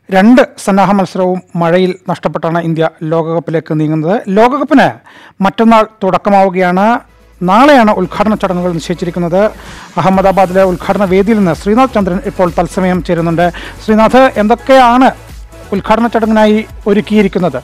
രണ്ട് സന്നാഹ മത്സരവും മഴയിൽ നഷ്ടപ്പെട്ടാണ് ഇന്ത്യ ലോകകപ്പിലേക്ക് നീങ്ങുന്നത് ലോകകപ്പിന് മറ്റന്നാൾ തുടക്കമാവുകയാണ് നാളെയാണ് ഉദ്ഘാടന ചടങ്ങുകൾ നിശ്ചയിച്ചിരിക്കുന്നത് അഹമ്മദാബാദിലെ ഉദ്ഘാടന വേദിയിൽ നിന്ന് ശ്രീനാഥ് ചന്ദ്രൻ ഇപ്പോൾ തത്സമയം ചേരുന്നുണ്ട് ശ്രീനാഥ് എന്തൊക്കെയാണ് ഉദ്ഘാടന ചടങ്ങിനായി ഒരുക്കിയിരിക്കുന്നത്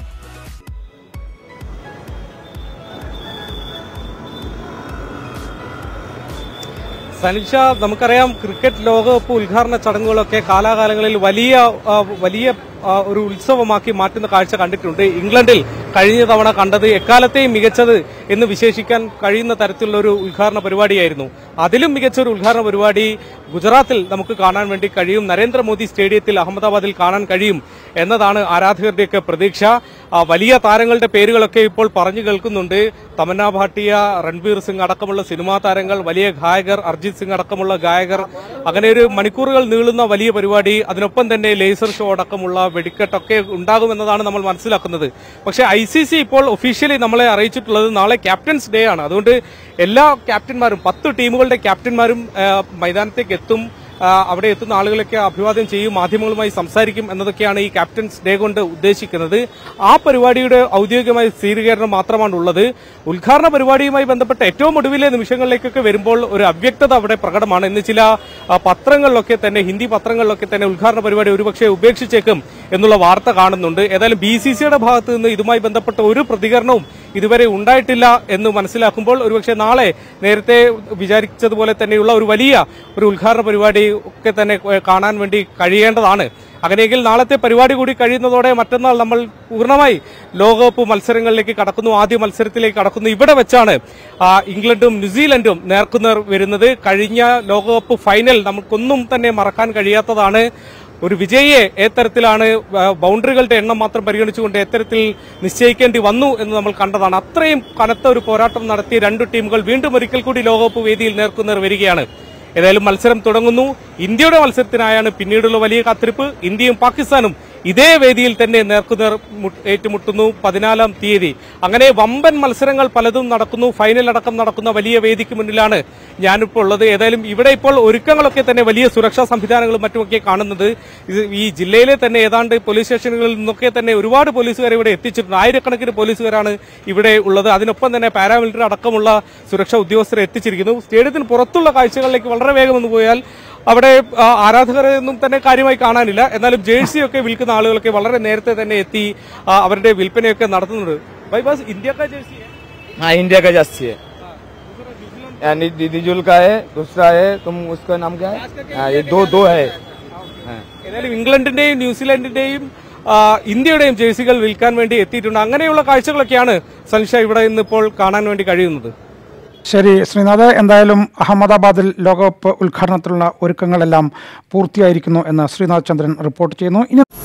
സനിഷ നമുക്കറിയാം ക്രിക്കറ്റ് ലോകകപ്പ് ഉദ്ഘാടന ചടങ്ങുകളൊക്കെ കാലാകാലങ്ങളിൽ വലിയ ആ, വലിയ ആ, ഒരു ഉത്സവമാക്കി മാറ്റുന്ന കാഴ്ച കണ്ടിട്ടുണ്ട് ഇംഗ്ലണ്ടിൽ കഴിഞ്ഞ തവണ കണ്ടത് എക്കാലത്തെയും മികച്ചത് എന്ന് വിശേഷിക്കാൻ കഴിയുന്ന തരത്തിലുള്ള ഒരു ഉദ്ഘാടന പരിപാടിയായിരുന്നു അതിലും മികച്ച ഒരു ഉദ്ഘാടന പരിപാടി ഗുജറാത്തിൽ നമുക്ക് കാണാൻ വേണ്ടി കഴിയും നരേന്ദ്രമോദി സ്റ്റേഡിയത്തിൽ അഹമ്മദാബാദിൽ കാണാൻ കഴിയും എന്നതാണ് ആരാധകരുടെയൊക്കെ പ്രതീക്ഷ ആ, വലിയ താരങ്ങളുടെ പേരുകളൊക്കെ ഇപ്പോൾ പറഞ്ഞു കേൾക്കുന്നുണ്ട് തമന്ന ഭാട്ടിയ രൺബീർ സിംഗ് അടക്കമുള്ള സിനിമാ താരങ്ങൾ വലിയ ഗായകർ അർജിത് സിംഗ് അടക്കമുള്ള ഗായകർ അങ്ങനെ ഒരു മണിക്കൂറുകൾ നീളുന്ന വലിയ പരിപാടി അതിനൊപ്പം തന്നെ ലേസർ ഷോ അടക്കമുള്ള വെടിക്കെട്ടൊക്കെ ഉണ്ടാകുമെന്നതാണ് നമ്മൾ മനസ്സിലാക്കുന്നത് പക്ഷേ ഐ സി സി ഇപ്പോൾ ഒഫീഷ്യലി നമ്മളെ അറിയിച്ചിട്ടുള്ളത് നാളെ ക്യാപ്റ്റൻസ് ഡേ ആണ് അതുകൊണ്ട് എല്ലാ ക്യാപ്റ്റന്മാരും പത്ത് ടീമുകളുടെ ക്യാപ്റ്റന്മാരും ആ, മൈതാനത്തേക്ക് എത്തും ആ, അവിടെ എത്തുന്ന ആളുകളൊക്കെ അഭിവാദ്യം ചെയ്യും മാധ്യമങ്ങളുമായി സംസാരിക്കും എന്നതൊക്കെയാണ് ഈ ക്യാപ്റ്റൻസ് ഡേ കൊണ്ട് ഉദ്ദേശിക്കുന്നത് ആ പരിപാടിയുടെ ഔദ്യോഗികമായ സ്ഥിരീകരണം മാത്രമാണ് ഉള്ളത് ഉദ്ഘാടന പരിപാടിയുമായി ബന്ധപ്പെട്ട ഏറ്റവും ഒടുവിലെ നിമിഷങ്ങളിലേക്കൊക്കെ വരുമ്പോൾ ഒരു അവ്യക്തത അവിടെ പ്രകടമാണ് ഇന്ന് ചില ആ, പത്രങ്ങളിലൊക്കെ തന്നെ ഹിന്ദി പത്രങ്ങളിലൊക്കെ തന്നെ ഉദ്ഘാടന പരിപാടി ഒരുപക്ഷെ ഉപേക്ഷിച്ചേക്കും എന്നുള്ള വാർത്ത കാണുന്നുണ്ട് ഏതായാലും ബി സി സിയുടെ ഭാഗത്ത് നിന്ന് ഇതുമായി ബന്ധപ്പെട്ട ഒരു പ്രതികരണവും ഇതുവരെ ഉണ്ടായിട്ടില്ല എന്ന് മനസ്സിലാക്കുമ്പോൾ ഒരുപക്ഷെ നാളെ നേരത്തെ വിചാരിച്ചതുപോലെ തന്നെയുള്ള ഒരു വലിയ ഒരു ഉദ്ഘാടന പരിപാടി ഒക്കെ തന്നെ ഏഹ്, കാണാൻ വേണ്ടി കഴിയേണ്ടതാണ് അങ്ങനെയെങ്കിൽ നാളത്തെ പരിപാടി കൂടി കഴിയുന്നതോടെ മറ്റന്നാൾ നമ്മൾ പൂർണ്ണമായി ലോകകപ്പ് മത്സരങ്ങളിലേക്ക് കടക്കുന്നു ആദ്യ മത്സരത്തിലേക്ക് കടക്കുന്നു ഇവിടെ വെച്ചാണ് ആ, ഇംഗ്ലണ്ടും ന്യൂസിലൻഡും നേർക്കുനേർ വരുന്നത് കഴിഞ്ഞ ലോകകപ്പ് ഫൈനൽ നമുക്കൊന്നും തന്നെ മറക്കാൻ കഴിയാത്തതാണ് ഒരു വിജയിയെ ഏത്തരത്തിലാണ് ആ, ബൗണ്ടറികളുടെ എണ്ണം മാത്രം പരിഗണിച്ചുകൊണ്ട് എത്തരത്തിൽ നിശ്ചയിക്കേണ്ടി വന്നു എന്ന് നമ്മൾ കണ്ടതാണ് അത്രയും കനത്ത ഒരു പോരാട്ടം നടത്തിയ രണ്ട് ടീമുകൾ വീണ്ടും ഒരിക്കൽ കൂടി ലോകകപ്പ് വേദിയിൽ നേർക്കുനേർ വരികയാണ് ഏതായാലും മത്സരം തുടങ്ങുന്നു ഇന്ത്യയുടെ മത്സരത്തിനായാണ് പിന്നീടുള്ള വലിയ കാത്തിരിപ്പ് ഇന്ത്യയും പാകിസ്ഥാനും ഇതേ വേദിയിൽ തന്നെ നേർക്കുനേർ മു- ഏറ്റുമുട്ടുന്നു പതിനാലാം തീയതി അങ്ങനെ വമ്പൻ മത്സരങ്ങൾ പലതും നടക്കുന്നു ഫൈനൽ അടക്കം നടക്കുന്ന വലിയ വേദിക്ക് മുന്നിലാണ് ഞാനിപ്പോൾ ഉള്ളത് ഏതായാലും ഇവിടെ ഇപ്പോൾ ഒരുക്കങ്ങളൊക്കെ തന്നെ വലിയ സുരക്ഷാ സംവിധാനങ്ങളും മറ്റുമൊക്കെ കാണുന്നത് ഇത് ഈ ജില്ലയിലെ തന്നെ ഏതാണ്ട് പോലീസ് സ്റ്റേഷനുകളിൽ നിന്നൊക്കെ തന്നെ ഒരുപാട് പോലീസുകാർ ഇവിടെ എത്തിച്ചിട്ടുണ്ട് ആയിരക്കണക്കിന് പോലീസുകാരാണ് ഇവിടെ ഉള്ളത് അതിനൊപ്പം തന്നെ പാരാമിലിറ്ററി അടക്കമുള്ള സുരക്ഷാ ഉദ്യോഗസ്ഥരെ എത്തിച്ചിരിക്കുന്നു സ്റ്റേഡിയത്തിന് പുറത്തുള്ള കാഴ്ചകളിലേക്ക് വളരെ വേഗം ഒന്ന് പോയാൽ അവിടെ ആ, ആരാധകരെ ഒന്നും തന്നെ കാര്യമായി കാണാനില്ല എന്നാലും ജേഴ്സി ഒക്കെ വിൽക്കുന്ന ആളുകളൊക്കെ വളരെ നേരത്തെ തന്നെ എത്തി ആ, അവരുടെ വിൽപ്പനയൊക്കെ നടത്തുന്നുണ്ട് ബൈ ബസ് ഇന്ത്യക്കാ ജേഴ്സി हाँ इंडिया का जर्सी है यानी दीदीजुल का है दूसरा है तुम उसका नाम क्या है हाँ, ये दो दो है हाँ। ഏതായാലും ഇംഗ്ലണ്ടിന്റെയും ന്യൂസിലാൻഡിന്റെയും ആ, ഇന്ത്യയുടെയും ജേഴ്സികൾ വിൽക്കാൻ വേണ്ടി എത്തിയിട്ടുണ്ട് അങ്ങനെയുള്ള കാഴ്ചകളൊക്കെയാണ് സൻഷ ഇവിടെ ഇന്നിപ്പോൾ കാണാൻ വേണ്ടി കഴിയുന്നത് ശരി ശ്രീനാഥ് എന്തായാലും അഹമ്മദാബാദിൽ ലോകകപ്പ് ഉദ്ഘാടനത്തിലുള്ള ഒരുക്കങ്ങളെല്ലാം പൂർത്തിയായിരിക്കുന്നു എന്ന് ശ്രീനാഥ് ചന്ദ്രൻ റിപ്പോർട്ട് ചെയ്യുന്നു ഇനി